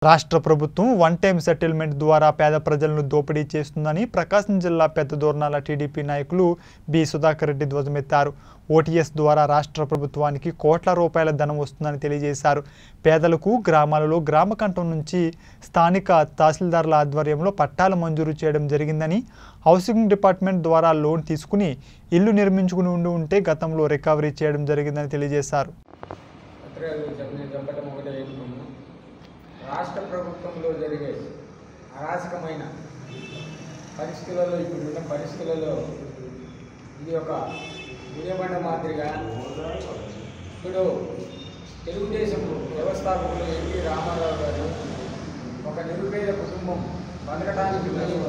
రాష్ట్ర ప్రభుత్వం one time settlement ద్వారా పేద ప్రజలను దోపిడీ చేస్తుందని ప్రకాశం జిల్లా పెద్ద దూర్నాల టీడీపీ నాయకులు బి సుధాకర్ రెడ్డి ధ్వజమెత్తారు ఓటీఎస్ ద్వారా రాష్ట్ర ప్రభుత్వానికి కోట్ల రూపాయల ధనం వస్తుందని తెలియజేశారు పేదలకు గ్రామాలలో గ్రామకంఠం నుంచి స్థానిక తహసీల్దార్ల ఆధ్వర్యంలో పట్టాలు మంజూరు చేయడం జరిగిందని హౌసింగ్ డిపార్ట్మెంట్ ద్వారా లోన్ తీసుకుని ఇల్లు నిర్మించుకుని ఉండి ఉంటే గతంలో రికవరీ చేయడం జరిగిందని తెలియజేశారు పత్రికలు చెప్పిన చెప్పటం ఒకటే చెప్తున్నాము రాష్ట్ర ప్రభుత్వంలో జరిగే అరాచకమైన పరిస్థితులలో ఇప్పుడున్న పరిస్థితులలో ఇది ఒక ఉదయబండ మాదిరిగా ఇప్పుడు తెలుగుదేశం వ్యవస్థాపకులు ఎన్టీ రామారావు గారు ఒక నిరుపేద కుటుంబం బతకడానికి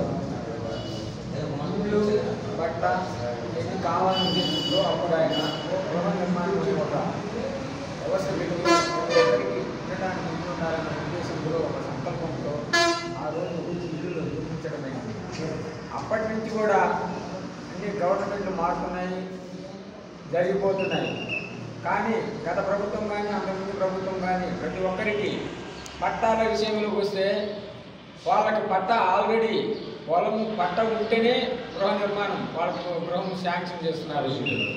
ఇల్లు బట్ట ఎన్ని కావాలని ఉద్దేశంతో అప్పుడు ఆయన గృహ నిర్మాణం ఒక వ్యవస్థ పెట్టి ఒకరికి ఉండటానికి ఇల్లు ఉండాలన్న ఉద్దేశంతో ఒక సంకల్పంతో ఆ రోజు ఇల్లు నిర్మించడమైంది అప్పటి నుంచి కూడా అన్ని గవర్నమెంట్లు మారుతున్నాయి జరిగిపోతున్నాయి కానీ గత ప్రభుత్వం కానీ అంతకుముందు ప్రభుత్వం కానీ ప్రతి ఒక్కరికి పట్టాల విషయంలోకి వస్తే వాళ్ళకి పట్ట ఆల్రెడీ పొలం పట్ట ఉంటేనే గృహ నిర్మాణం వాళ్ళకు గృహం శాంక్షన్ చేస్తున్నారు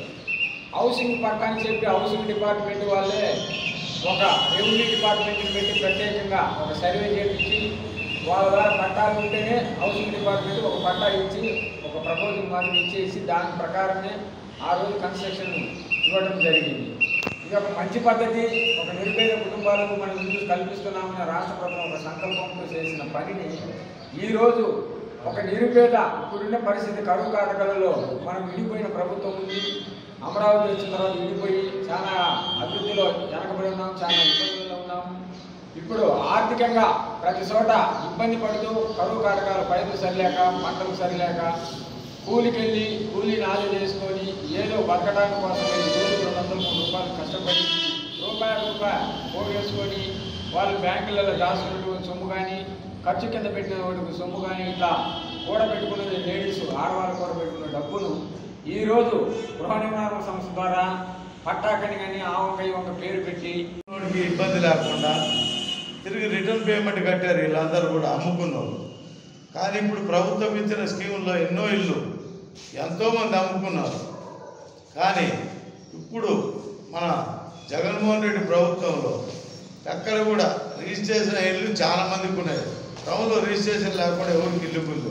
హౌసింగ్ పట్ట అని చెప్పి హౌసింగ్ డిపార్ట్మెంట్ వాళ్ళే ఒక రెవెన్యూ డిపార్ట్మెంట్ని పెట్టి ప్రత్యేకంగా ఒక సర్వే చేయించి వాళ్ళ ద్వారా పట్టాలు ఉంటేనే హౌసింగ్ డిపార్ట్మెంట్ ఒక పట్టా ఇచ్చి ఒక ప్రపోజల్ మాదిరి ఇచ్చేసి దాని ప్రకారమే ఆ రోజు కన్స్ట్రక్షన్ ఇవ్వడం జరిగింది ఇది ఒక మంచి పద్ధతి ఒక నిరుపేద కుటుంబాలకు మనం ఇల్లు కల్పిస్తున్నామని రాష్ట్ర ప్రభుత్వం ఒక సంకల్పంతో చేసిన పనిని ఈరోజు ఒక నిరుపేద ఇప్పుడున్న పరిస్థితి కరువు కాటకలలో మనం విడిపోయిన ప్రభుత్వం ఉంది అమరావతి వచ్చిన తర్వాత విడిపోయి చాలా అభివృద్ధిలో వెనకబడి ఉన్నాం చాలా ఇబ్బందుల్లో ఉన్నాం ఇప్పుడు ఆర్థికంగా ప్రతి చోట ఇబ్బంది పడుతూ కరువు కాటకాలు పైరులు సరిలేక పంటలు సరిలేక కూలికెళ్ళి కూలి నాలి చేసుకొని ఏదో బతకడానికి కోసం రోజుకు రెండు వందల మూడు రూపాయలు కష్టపడి రూపాయి రూపాయి పోగేసుకొని వాళ్ళు బ్యాంకులలో దాచుకున్నటువంటి సొమ్ము కానీ ఖర్చు కింద పెట్టిన వాడికి సొమ్ము కానీ ఇట్లా కూడబెట్టుకున్న లేడీస్ ఆడవాళ్ళు కూడబెట్టుకున్న డబ్బును ఈరోజు గృహ నిర్మాణ సంస్థ ద్వారా పట్టాకని కానీ ఆ వంక ఈ వంక పేరు పెట్టి వాడికి ఇబ్బంది లేకుండా తిరిగి రిటర్న్ పేమెంట్ కట్టారు వీళ్ళందరూ కూడా అమ్ముకున్నారు కానీ ఇప్పుడు ప్రభుత్వం ఇచ్చిన స్కీముల్లో ఎన్నో ఇల్లు ఎంతోమంది అమ్ముకున్నారు కానీ ఇప్పుడు మన జగన్మోహన్ రెడ్డి ప్రభుత్వంలో ఎక్కడ కూడా రిజిస్ట్రేషన్ ఇల్లు చాలా మందికి ఉన్నాయి టౌన్లో రిజిస్ట్రేషన్ లేకుండా ఎవరికి ఇల్లు ఇల్లు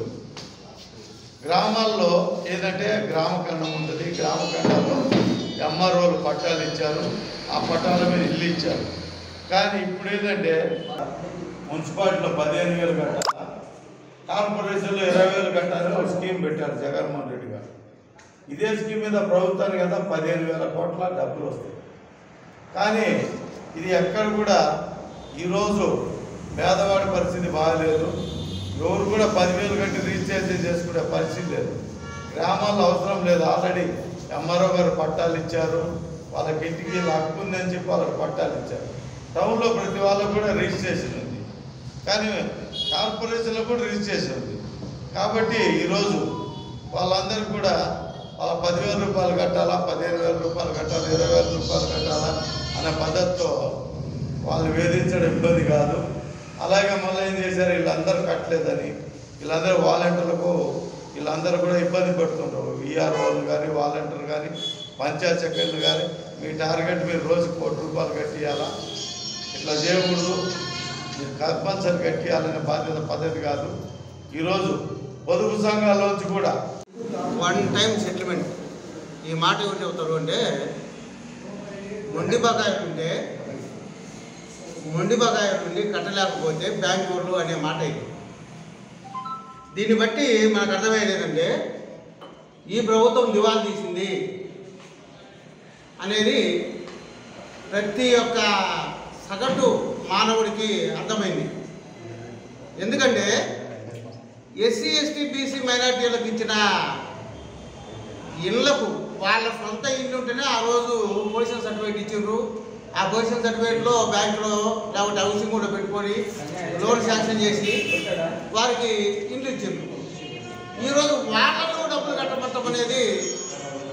గ్రామాల్లో ఏంటంటే గ్రామ ఖండం ఉంటుంది గ్రామ ఖండంలో ఎంఆర్ఓలు పట్టాలు ఇచ్చారు ఆ పట్టాల మీద ఇల్లు ఇచ్చారు కానీ ఇప్పుడు ఏంటంటే మున్సిపాలిటీలో పదిహేను వేలు కట్టాలా కార్పొరేషన్లో ఇరవై వేలు కట్టాలని ఒక స్కీమ్ పెట్టారు జగన్మోహన్ రెడ్డి గారు ఇదే స్కీమ్ మీద ప్రభుత్వానికి కదా పదిహేను వేల కోట్ల డబ్బులు వస్తాయి కానీ ఇది ఎక్కడ కూడా ఈరోజు పేదవాడి పరిస్థితి బాగలేదు ఎవరు కూడా పదివేలు కట్టి రిజిస్ట్రేషన్ చేసుకునే పరిస్థితి లేదు గ్రామాల్లో అవసరం లేదు ఆల్రెడీ ఎంఆర్ఓ గారు పట్టాలు ఇచ్చారు వాళ్ళకి ఇంటికి హక్కు ఉందని చెప్పి వాళ్ళకి పట్టాలు ఇచ్చారు టౌన్లో ప్రతి వాళ్ళకు కూడా రిజిస్ట్రేషన్ ఉంది కానీ కార్పొరేషన్లో కూడా రిజిస్ట్రేషన్ ఉంది కాబట్టి ఈరోజు వాళ్ళందరికీ కూడా వాళ్ళ పదివేల రూపాయలు కట్టాలా పదిహేను వేల రూపాయలు కట్టాలా ఇరవై వేల రూపాయలు కట్టాలా అనే పద్ధతితో వాళ్ళు వేధించడం ఇబ్బంది కాదు అలాగే మళ్ళీ ఏం చేశారు వీళ్ళందరూ కట్టలేదని వీళ్ళందరూ వాలంటీర్లకు వీళ్ళందరూ కూడా ఇబ్బంది పడుతుంటారు విఆర్ఓలు కానీ వాలంటీర్ కానీ పంచాయత్ సెక్రటరీ కానీ మీ టార్గెట్ మీరు రోజు కోటి రూపాయలు కట్టియాలా ఇట్లా చేయకూడదు మీరు కంపల్సరీ కట్టియాలనే బాధ్యత పద్ధతి కాదు ఈరోజు పొదుపు సంఘాల్లోంచి కూడా వన్ టైం సెటిల్మెంట్ ఈ మాట ఏమిటి చెబుతారు అంటే మొండి బకాయిలు ఉంటే మొండి బకాయిలు ఉండి కట్టలేకపోతే బ్యాంక్ వాళ్ళు అనే మాట ఇది దీన్ని బట్టి మనకు అర్థమయ్యేది ఏంటంటే ఈ ప్రభుత్వం దివాలా తీసింది అనేది ప్రతి ఒక్క సగటు మానవుడికి అర్థమైంది ఎందుకంటే ఎస్సీ ఎస్టీ బీసీ మైనార్టీలకు ఇచ్చిన ఇళ్లకు వాళ్ళ సొంత ఇల్లు ఉంటేనే ఆ రోజు పొజిషన్ సర్టిఫికేట్ ఇచ్చిండ్రు ఆ పొజిషన్ సర్టిఫికేట్లో బ్యాంకులో లేకపోతే హౌసింగ్ కూడా పెట్టుకొని లోన్ శాంక్షన్ చేసి వారికి ఇల్లు ఇచ్చిండ్రు ఈరోజు వాళ్ళకు డబ్బులు కట్టమంటాం అనేది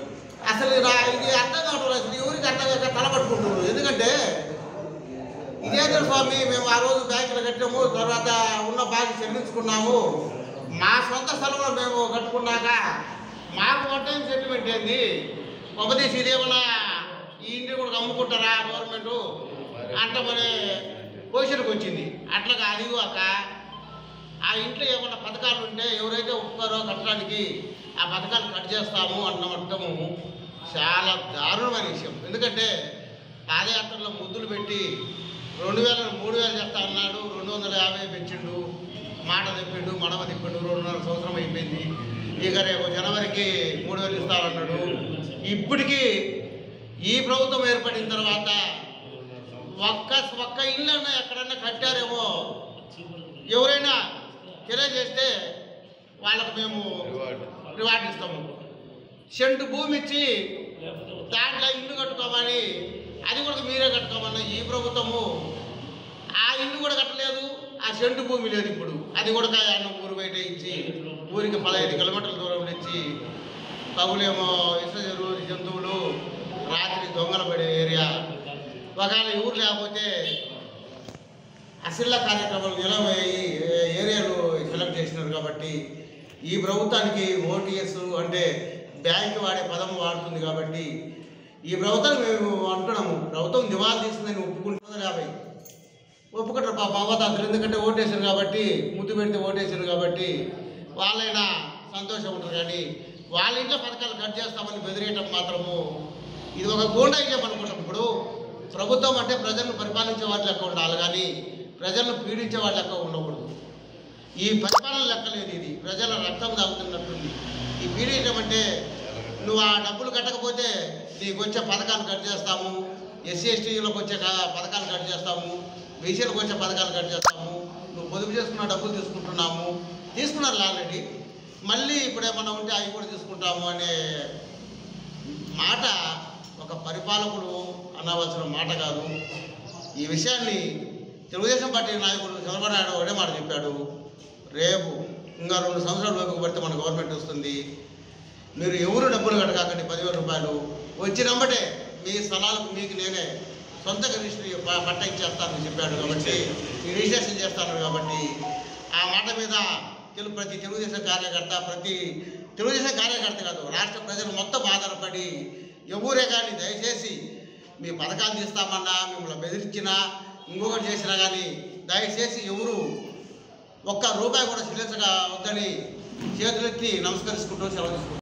అసలు రా- ఇది అర్థం కావడం లేదు. అసలు ఎవరికి అర్థం కాక తలపట్టుకుంటున్నారు ఎందుకంటే ఇదేంద్ర స్వామి మేము ఆ రోజు బ్యాంకులో కట్టాము తర్వాత ఉన్న బాకీ చెల్లించుకున్నాము మా సొంత స్థలంలో మేము కట్టుకున్నాక మాకు వన్ టైం సెటిల్మెంట్ ఏంది ఒకదేసి ఇదేమన్నా ఈ ఇంటిని కూడా అమ్ముకుంటారా గవర్నమెంట్ అంట మరి పొజిషన్కి వచ్చింది అట్లా అది కాక ఆ ఇంట్లో ఏమన్నా పథకాలు ఉంటే ఎవరైతే ఒప్పుతారో కట్టడానికి ఆ పథకాలు కట్ చేస్తాము అన్న మట్టము చాలా దారుణమైన విషయం ఎందుకంటే పాదయాత్రలో ముద్దులు పెట్టి రెండు వేల మూడు వేలు చేస్తా అన్నాడు రెండు వందల యాభై పెంచిండు మాట తిప్పిండు మడమ తిప్పిండు రెండున్నర సంవత్సరం అయిపోయింది ఇక రేపు జనవరికి మూడు వేలు ఇస్తానన్నాడు ఇప్పటికీ ఈ ప్రభుత్వం ఏర్పడిన తర్వాత ఒక్క ఒక్క ఇల్లు ఎక్కడన్నా కట్టారేమో ఎవరైనా తెలియజేస్తే వాళ్ళకు మేము రివార్డు ఇస్తాము సెంటు భూమి ఇచ్చి దాంట్లో ఇల్లు కట్టుకోమని అది కూడా మీరే కట్టుకోమన్న ఈ ప్రభుత్వము ఆ ఇల్లు కూడా కట్టలేదు ఆ సెంటు భూమి లేదు ఇప్పుడు అది కూడా ఆయన ఊరు బయట ఇచ్చి ఊరికి పదహైదు కిలోమీటర్ల దూరంలో ఇచ్చి పగులేమో ఇసజరు జంతువులు రాత్రి దొంగలు పడే ఏరియా ఒకవేళ ఈ ఊరు లేకపోతే అసిల్ల కార్యక్రమాలు నిలవయ్యి ఏరియాలు సెలెక్ట్ చేసినారు కాబట్టి ఈ ప్రభుత్వానికి ఓటీఎస్ అంటే బ్యాంక్ వాడే పదం వాడుతుంది కాబట్టి ఈ ప్రభుత్వం మేము అంటున్నాము ప్రభుత్వం దివాళా తీసిందని ఒప్పుకుంటున్నది యాభై ఒప్పుకుంటారు పాప అవతాంతలు ఎందుకంటే ఓటేసారు కాబట్టి ముద్దు పెడితే ఓటేసారు కాబట్టి వాళ్ళైనా సంతోషం ఉంటారు కానీ వాళ్ళ ఇంట్లో పథకాలు కట్ చేస్తామని బెదిరియటం మాత్రము ఇది ఒక గూండాయిజం అనుకుంటాం ఇప్పుడు ప్రభుత్వం అంటే ప్రజలను పరిపాలించే వాళ్ళ లెక్క ఉండాలి కానీ ప్రజలను పీడించే వాళ్ళ లెక్క ఉండకూడదు ఈ పరిపాలన లెక్కలేదు ఇది ప్రజల రక్తం తాగుతున్నట్టుంది ఈ పీడించడం అంటే నువ్వు ఆ డబ్బులు కట్టకపోతే నీకు వచ్చే పథకాలు కట్ చేస్తాము ఎస్సీ ఎస్టీలకు వచ్చే కా- పథకాలు కట్ చేస్తాము బీసీలకు వచ్చే పథకాలు కట్ చేస్తాము నువ్వు పొదుపు చేసుకున్న డబ్బులు తీసుకుంటున్నాము తీసుకున్నారు ఆల్రెడీ మళ్ళీ ఇప్పుడు ఏమన్నా ఉంటే అవి కూడా తీసుకుంటాము అనే మాట ఒక పరిపాలకుడు అనవలసిన మాట కాదు ఈ విషయాన్ని తెలుగుదేశం పార్టీ నాయకుడు చంద్రబాబు నాయుడు ఒకటే మాట చెప్పాడు రేపు ఇంకా రెండు సంవత్సరాల వరకు పడితే మన గవర్నమెంట్ వస్తుంది మీరు ఎవరు డబ్బులు కట్టకాకండి పదివేల రూపాయలు వచ్చినమ్మటే మీ స్థలాలకు మీకు నేనే సొంతగా రిజిస్ట్రీ ప- పట్ట ఇచ్చేస్తానని చెప్పాడు కాబట్టి ఈ రిజిస్ట్రేషన్ చేస్తాను కాబట్టి ఆ మాట మీద తెలుగు ప్రతి తెలుగుదేశం కార్యకర్త ప్రతి తెలుగుదేశం కార్యకర్త కాదు రాష్ట్ర ప్రజలు మొత్తం ఆధారపడి ఎవరే కానీ దయచేసి మీ పథకాలు తీస్తామన్నా మిమ్మల్ని బెదిరించినా ఇంకొకటి చేసినా కానీ దయచేసి ఎవరు ఒక్క రూపాయి కూడా చెల్లించగా వద్దని చేతులెత్తి నమస్కరించుకుంటూ సెలవు తీసుకుంటాం